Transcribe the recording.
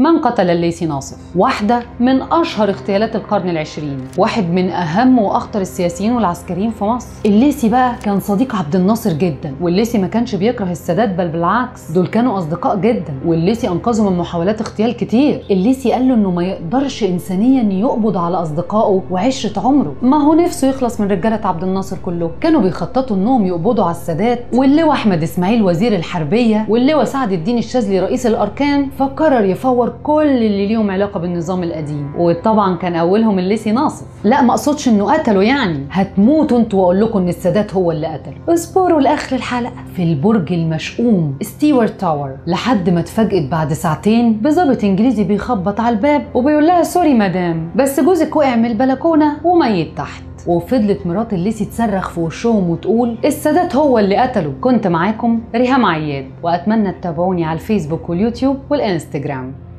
من قتل الليثي ناصف واحدة من أشهر اغتيالات القرن العشرين واحد من أهم وأخطر السياسيين والعسكريين في مصر الليثي بقى كان صديق عبد الناصر جدا والليثي ما كانش بيكره السادات بل بالعكس دول كانوا أصدقاء جدا والليثي أنقذه من محاولات اغتيال كتير الليثي قال له إنه ما يقدرش إنسانيا يقبض على أصدقائه وعشرة عمره ما هو نفسه يخلص من رجالة عبد الناصر كلهم كانوا بيخططوا إنهم يقبضوا على السادات واللواء أحمد إسماعيل وزير الحربية واللواء سعد الدين الشاذلي رئيس الأركان فقرر يفور كل اللي ليهم علاقة بالنظام القديم وطبعا كان أولهم الليثي ناصف لا ما أقصدش إنه قتله يعني هتموتوا انتوا وأقول لكم إن السادات هو اللي قتله اصبروا لآخر الحلقة في البرج المشؤوم ستيوارت تاور لحد ما اتفاجئت بعد ساعتين بظابط إنجليزي بيخبط على الباب وبيقول لها سوري مدام بس جوزك وقع من البلكونة وميت تحت وفضلت مرات الليثي تصرخ في وشهم وتقول السادات هو اللي قتله كنت معاكم ريهام عياد واتمنى تتابعوني على الفيسبوك واليوتيوب والانستجرام